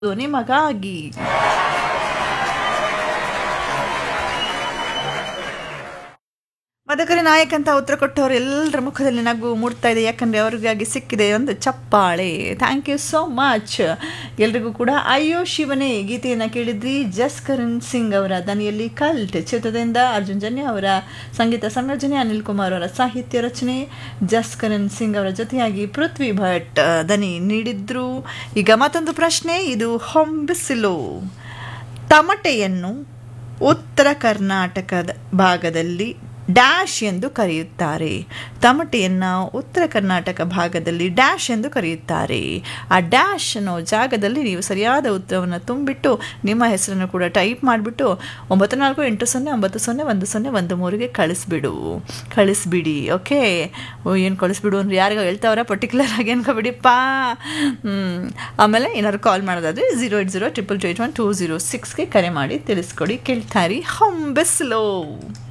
ನಿಮಗಾಗಿ ಮದಕರಿ ನಾಯಕ್ ಅಂತ ಉತ್ತರ ಕೊಟ್ಟವರು ಎಲ್ಲರ ಮುಖದಲ್ಲಿ ನಗು ಮೂಡ್ತಾ ಇದೆ ಯಾಕಂದರೆ ಅವ್ರಿಗಾಗಿ ಸಿಕ್ಕಿದೆ ಒಂದು ಚಪ್ಪಾಳೆ ಥ್ಯಾಂಕ್ ಯು ಸೋ ಮಚ್ ಎಲ್ರಿಗೂ ಕೂಡ ಅಯ್ಯೋ ಶಿವನೇ ಗೀತೆಯನ್ನು ಕೇಳಿದ್ರಿ ಜಸ್ಕರಣ್ ಸಿಂಗ್ ಅವರ ದನಿಯಲ್ಲಿ ಕಲ್ಟ್ ಚಿತ್ರದಿಂದ ಅರ್ಜುನ್ ಜನ್ಯ ಅವರ ಸಂಗೀತ ಸಂಯೋಜನೆ ಅನಿಲ್ ಕುಮಾರ್ ಅವರ ಸಾಹಿತ್ಯ ರಚನೆ ಜಸ್ಕರಣ್ ಸಿಂಗ್ ಅವರ ಜೊತೆಯಾಗಿ ಪೃಥ್ವಿ ಭಟ್ ದನಿ ನೀಡಿದ್ರು ಈಗ ಮತ್ತೊಂದು ಪ್ರಶ್ನೆ ಇದು ಹೊಂಬಿಸಿಲು ತಮಟೆಯನ್ನು ಉತ್ತರ ಕರ್ನಾಟಕದ ಭಾಗದಲ್ಲಿ ಡ್ಯಾಶ್ ಎಂದು ಕರೆಯುತ್ತಾರೆ ತಮಟೆಯನ್ನು ಉತ್ತರ ಕರ್ನಾಟಕ ಭಾಗದಲ್ಲಿ ಡ್ಯಾಶ್ ಎಂದು ಕರೆಯುತ್ತಾರೆ ಆ ಡ್ಯಾಶ್ ಅನ್ನೋ ಜಾಗದಲ್ಲಿ ನೀವು ಸರಿಯಾದ ಉತ್ತರವನ್ನು ತುಂಬಿಟ್ಟು ನಿಮ್ಮ ಹೆಸರನ್ನು ಕೂಡ ಟೈಪ್ ಮಾಡಿಬಿಟ್ಟು ಒಂಬತ್ತು ನಾಲ್ಕು ಎಂಟು ಸೊನ್ನೆ ಒಂಬತ್ತು ಸೊನ್ನೆ ಒಂದು ಸೊನ್ನೆ ಒಂದು ಮೂರಿಗೆ ಕಳಿಸ್ಬಿಡು ಕಳಿಸ್ಬಿಡಿ ಓಕೆ ಓ ಏನು ಕಳಿಸ್ಬಿಡು ಅಂದ್ರೆ ಯಾರಿಗೋ ಹೇಳ್ತಾವ್ರ ಪರ್ಟಿಕ್ಯುಲರ್ ಆಗಿ ಅನ್ಕೋಬಿಡಿಪ್ಪ ಹ್ಞೂ ಆಮೇಲೆ ಏನಾದ್ರು ಕಾಲ್ ಮಾಡೋದಾದರೆ zero eight zero triple two eight one two zero ಸಿಕ್ಸ್ಗೆ ಕರೆ ಮಾಡಿ ತಿಳಿಸ್ಕೊಡಿ ಕೇಳ್ತಾರಿ ಹೊಂಬೆಸ್ಲೋ